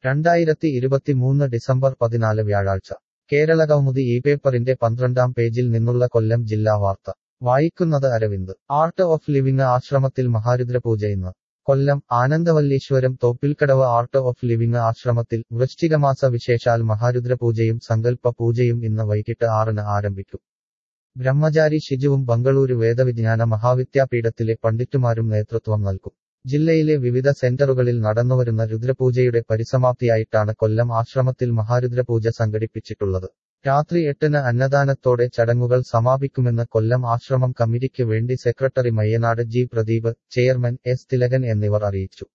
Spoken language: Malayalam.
രണ്ടായിരത്തി ഇരുപത്തിമൂന്ന് ഡിസംബർ പതിനാല് വ്യാഴാഴ്ച കേരളകൗമുദി ഈ പേപ്പറിന്റെ പന്ത്രണ്ടാം പേജിൽ നിന്നുള്ള കൊല്ലം ജില്ലാ വാർത്ത വായിക്കുന്നത് അരവിന്ദ് ആർട്ട് ഓഫ് ലിവിംഗ് ആശ്രമത്തിൽ മഹാരുദ്രപൂജ ഇന്ന് Kollam Anandavalleeswaram Thoppilkadavu art of living ആശ്രമത്തിൽ വൃശ്ചികമാസ വിശേഷാൽ മഹാരുദ്രപൂജയും സങ്കല്പ പൂജയും ഇന്ന് വൈകിട്ട് ആറിന് ആരംഭിക്കും ബ്രഹ്മചാരി ഷിജുവും ബംഗളൂരു വേദവിജ്ഞാന മഹാവിദ്യാപീഠത്തിലെ പണ്ഡിറ്റുമാരും നേതൃത്വം നൽകും ജില്ലയിലെ വിവിധ സെന്ററുകളിൽ നടന്നുവരുന്ന രുദ്രപൂജയുടെ പരിസമാപ്തിയായിട്ടാണ് കൊല്ലം ആശ്രമത്തിൽ മഹാരുദ്രപൂജ സംഘടിപ്പിച്ചിട്ടുള്ളത് രാത്രി എട്ടിന് അന്നദാനത്തോടെ ചടങ്ങുകൾ സമാപിക്കുമെന്ന് കൊല്ലം ആശ്രമം കമ്മിറ്റിക്ക് വേണ്ടി secretary Mayyanad G Pradeep chairman S Thilakan എന്നിവർ അറിയിച്ചു